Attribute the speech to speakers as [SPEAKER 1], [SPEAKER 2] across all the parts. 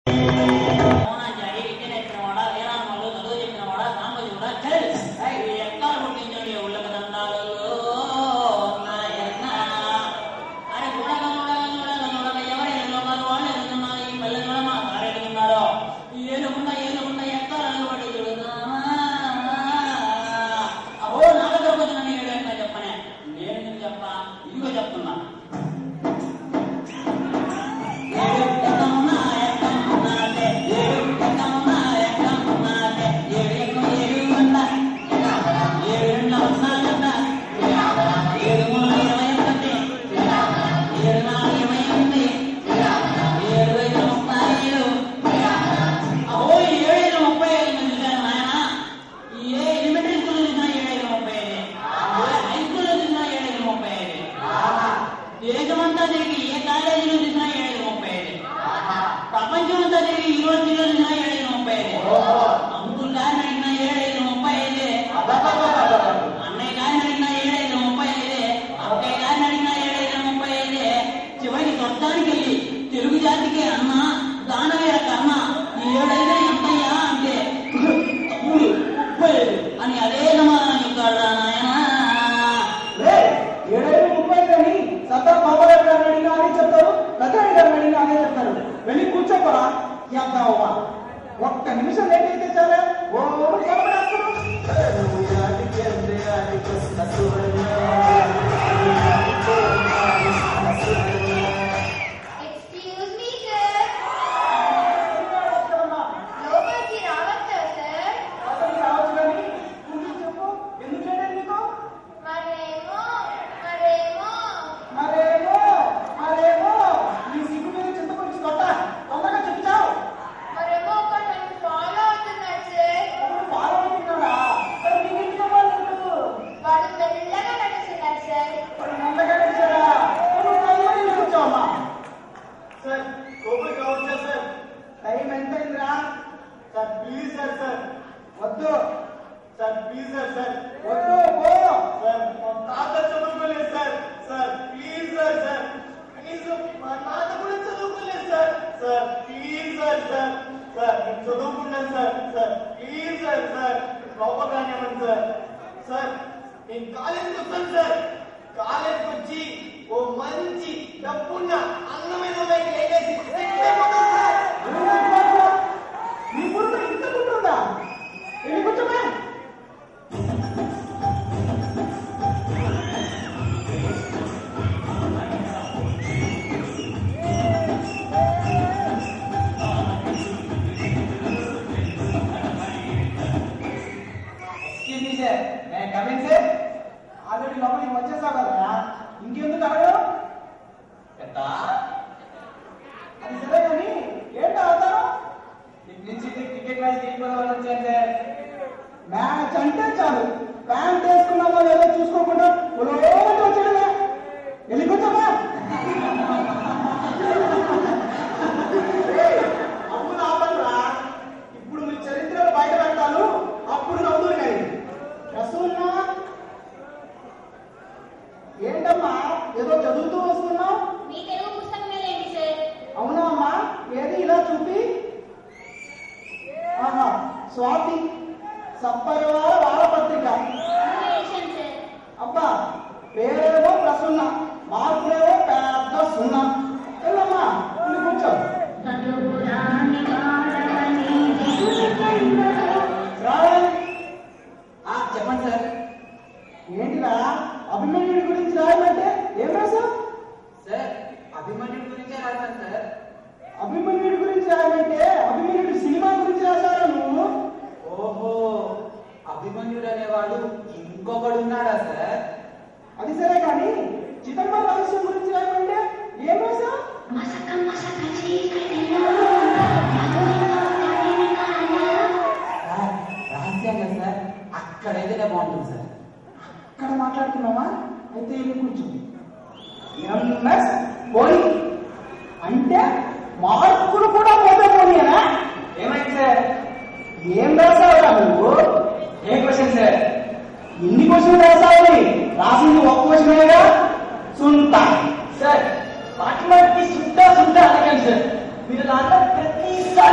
[SPEAKER 1] మౌనాచారి విద్య నేర్పినవాడా వేరామాలు చదువు చెప్పినవాడా సాంబశివుడా చల్ ఈ ఎక్కడ పుట్టించండి ఉళ్ళక దండాలలో నాయన అరే చూడక చూడక చూడక చూడక ఎవరి లోకాలు వాళ్ళే ఉంటున్నారు ఈ పల్లె చూడ మా సారెడ్డి ఉన్నాడో ఏలుకుండా ఏలుకుండా ఎక్కడ పడి చూడుతామా అహో నాకు దొరకొచ్చిన నేను ఏంటో చెప్పనే నేను ఎందుకు చెప్పా ఇదిగో చెప్తున్నా దేశమంతా తిరిగి ఏ కాలేజీలో చూసినా ఏడు ముప్పై ఐదు ప్రపంచం అంతా తిరిగి యూనివర్సిటీలో చూసినా ఏడు ముప్పై ఐదు అంకుల్ గారిని అడిగినా ఏడైదు ముప్పై ఐదే అన్నయ్య గారిని అడిగినా ఏడైదు ముప్పై ఐదే అక్కయ్య గారిని అడిగినా ఏడైదు ముప్పై ఐదే చివరికి స్వర్గానికి వెళ్ళి తెలుగు జాతికి అన్న దానవీర కర్మ ఈ ఏడైదు ఎంతయ్యా అంటే తమ్ముడు ముప్పై ఐదు అని అదే సమాధానం చెప్తాడు రా నాయనా
[SPEAKER 2] ఏడైదు ముప్పై కానీ సర్దార్ బాబారావు గారిని అడిగినా అదే చెప్తారు లక్ష్మణ్ గారిని అడిగినా అదే చెప్తారు వెళ్ళి కూర్చోపోరా చేద్దామా ఒక్క నిమిషం లేట్ అయితే చాలే ఓ
[SPEAKER 3] ఎక్స్క్యూజ్ మీ సార్ లోపలికి రావచ్చా సార్ మరేమో మరేమో
[SPEAKER 2] మరేమో మరేమో నీ సిగ్గు మీద చింతపరిచి కొట్ట తొందరగా చెప్తావు
[SPEAKER 3] మరేమో ఒక నన్ను ఫాలో అవుతున్నాడు సార్
[SPEAKER 2] ఫాలో అవుతున్నాడా మరి నీకు ఇంట్లో వాళ్ళు ఎందుకు?
[SPEAKER 3] వాడు మెల్లగా నడుస్తున్నాడు సార్
[SPEAKER 2] వాడు ముందుగా నడిచాడా? నువ్వు తొందరగా కూర్చోమ్మా.
[SPEAKER 4] సార్ లోపలికి రావచ్చా సార్
[SPEAKER 2] టైం ఎంతైందిరా
[SPEAKER 4] సార్ ప్లీజ్ సార్ సార్
[SPEAKER 2] వద్దు
[SPEAKER 4] సార్ ప్లీజ్ సార్ సార్
[SPEAKER 2] వద్దు పో
[SPEAKER 4] సార్ మా తాత చదువుకోలేదు sir sir please sir sir please మా తాత కూడా చదువుకోలేదు sir sir please sir sir sir నేను చదువుకున్నాను sir sir please sir sir లోపల రానివ్వండి సార్ సార్ నేను కాలేజీకి వస్తాను సార్ కాలేజీకి వచ్చి ఓ మంచి డబ్బున్న అందమైన అమ్మాయికి లేకేసి సెటిల్ అయిపోతాను సార్
[SPEAKER 2] నువ్వు నాకు మాట్లాడు. నీ బుర్ర ఇంత గుంటుందా వెళ్ళి కూర్చోమే excuse me sir may coming sir already లోపలికి వచ్చేసావు కదా ఇంకెందుకు అడగడం అది సరే కానీ ఏంటి అవుతారు క్రికెట్ మ్యాచ్ వెళ్ళిపోదామని వచ్చాను సార్ మ్యాచ్ అంటే చాలు ప్యాంట్ వేసుకున్నామో లేదో చూసుకోకుండా ఉలోమంటే వచ్చాడులే వెళ్ళి కూర్చోమా అప్పుడు ఆపండిరా ఇప్పుడు మీ చరిత్రలు బయట పెడతాను అప్పుడు నవ్వుతుంది కానీ రసూల్నా ఏంటమ్మా ఏదో చదువుతూ వస్తున్నావు
[SPEAKER 3] మీ తెలుగు పుస్తకం మీద ఏంటి సార్
[SPEAKER 2] అవునా అమ్మా ఏది ఇలా చూపి ఆహా స్వాతి సప్పరివార వారపత్రిక
[SPEAKER 3] వేసాను సార్
[SPEAKER 2] అబ్బా పేరేమో ప్రసున్న మార్కులేమో పెద్ద సున్నా వెళ్ళమ్మా వెళ్ళి కూర్చో రావాలి
[SPEAKER 1] ఆ, చెప్పండి సార్
[SPEAKER 2] ఏంటిరా అభిమన్యుడి గురించి రాయమంటే ఏం రాసావు
[SPEAKER 1] సార్ అభిమన్యుడి గురించే రాశాను సార్
[SPEAKER 2] అభిమన్యుడి గురించి రాయమంటే అభిమన్యుడి సినిమా గురించి రాసారా నువ్వు
[SPEAKER 1] ఓహో అభిమన్యుడు అనేవాడు ఇంకొకడు ఉన్నాడా సార్
[SPEAKER 2] అది సరే కానీ చిదంబరం రహస్యం గురించి రాయమంటే ఏం రాసావు
[SPEAKER 1] సార్ రహస్యంగా సార్ అక్కడైతేనే బాగుంటుంది సార్
[SPEAKER 2] అక్కడ మాట్లాడుతున్నావా అయితే వెళ్ళి కూర్చో ఎంఎస్ పోయి అంటే మార్కులు కూడా పోతే పోనీయనా
[SPEAKER 1] ఏమైంది సార్
[SPEAKER 2] ఏం రాసావురా నువ్వు
[SPEAKER 1] ఏ క్వశ్చన్ సార్
[SPEAKER 2] ఎన్ని క్వశ్చన్ రాసావు రాసింది ఒక్క క్వశ్చనేగా సుంత
[SPEAKER 1] సార్ మాట్లాడికి సుద్దా సుద్దా అనకండి సార్ మీరు నాన్న ప్రతిసారి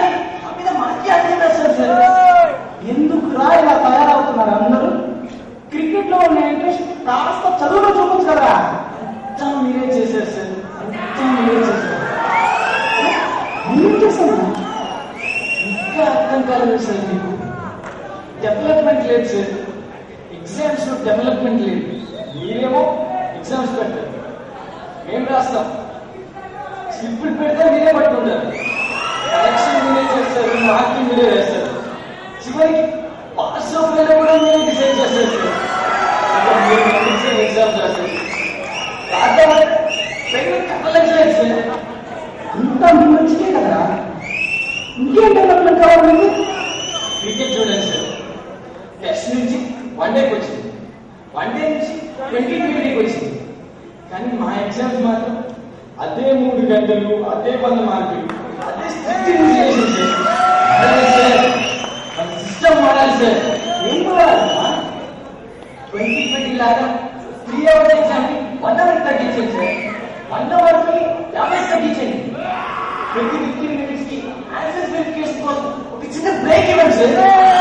[SPEAKER 2] చేస్తాను
[SPEAKER 5] ఇంకా అర్థం కాలేదు సార్ మీకు డెవలప్మెంట్ లేదు సార్ ఎగ్జామ్స్ లో డెవలప్మెంట్ లేదు మీరేమో ఎగ్జామ్స్ పెట్టారు మేము రాస్తాం స్లిప్పులు పెడితే మీరే పట్టుకుంటారు కరెక్షన్ మీరే చేస్తారు మార్కింగ్ మీరే వేస్తారు చివరికి పాస్ అవ్వలేదో కూడా మీరే డిసైడ్ చేస్తారు సార్ అక్కడ మీరు పంపించే ఎగ్జామ్స్ రాస్తారు రాద్దామంటే పెన్ను కట్టలేదు సార్
[SPEAKER 2] అంతా మీ మంచిదే కదా ఇంకేం డెవలప్మెంట్ కావాలి మీకు
[SPEAKER 5] క్రికెట్ చూడండి సార్ టెస్ట్ నుంచి వన్ డేకి వచ్చింది వన్ డే నుంచి ట్వంటీ ట్వంటీకి వచ్చింది కానీ మా ఎగ్జామ్స్ మాత్రం అదే మూడు గంటలు అదే వంద మార్కులు అదే స్ట్రిక్ట్ చేసింది సార్ అదే సార్ మన సిస్టమ్ మారాలి సార్ ఏం మారాలమ్మా ట్వంటీ ట్వంటీ లాగా three hours exam one hour తగ్గించండి సార్ వన్ అవర్ కి యాభై తగ్గించండి ప్రతి ఫిఫ్టీన్ మినిట్స్ కి ఆన్సర్ వెరిఫికేషన్ కోసం ఒక చిన్న బ్రేక్ ఇవ్వండి సార్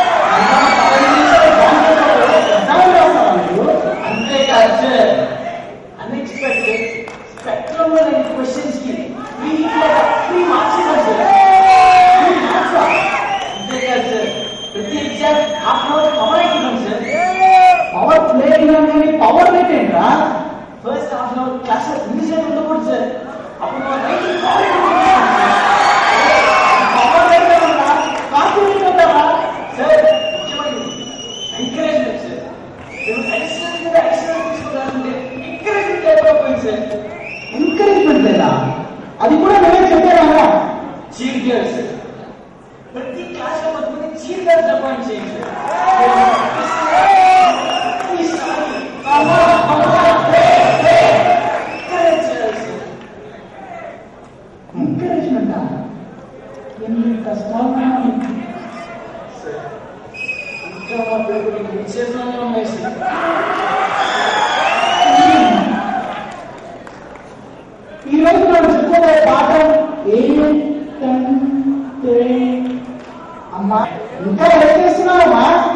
[SPEAKER 5] అంతేకాదు సార్ అన్ఎక్స్పెక్టెడ్ స్పెక్ట్రమ్ లాంటి క్వశ్చన్స్ కి త్రీ త్రీ మార్క్స్ ఇవ్వండి సార్ త్రీ మార్క్స్ అంతేకాదు సార్ ప్రతి exam half an hour cover అయిపోయింది సార్
[SPEAKER 2] పవర్ ప్లే కానీ పవర్ పెట్టేంట్రా
[SPEAKER 5] first half an hour class లో ఇంగ్లీష్ అయితే ఉండకూడదు సార్ అప్పుడు మా రైటింగ్ పవర్ పెట్టామన్నా కాన్ఫిడెంట్ ఉంటారా సార్ ముఖ్యమైనది ఎంకరేజ్మెంట్ సార్ మీరు అడిషనల్ మీద అడిషనల్ తీసుకున్నారంటే ఎంకరేజ్మెంట్ లేకపోయింది సార్
[SPEAKER 2] ఎంకరేజ్మెంట్ లేదా అది కూడా నేనే చెప్పారా
[SPEAKER 5] చీఫ్ గేర్ సార్ ప్రతి క్లాస్ లో కొంతమంది చీఫ్ గేర్స్ అపాయింట్ చేయండి సార్ ఈసారి అమ్మా, అమ్మా, రే, రే, encourage చేయాలి సార్.
[SPEAKER 2] ఎంకరేజ్మెంట్ ఎన్ని కష్టాలు
[SPEAKER 5] సార్, ఇంకా మా పేరు విశేషంగా ఉన్నాయి సార్
[SPEAKER 2] ఈ రోజు మనం చెప్పుకోబోయే పాఠం ఏంటంటే అమ్మా ఇంకా ఏం చేస్తున్నావమ్మా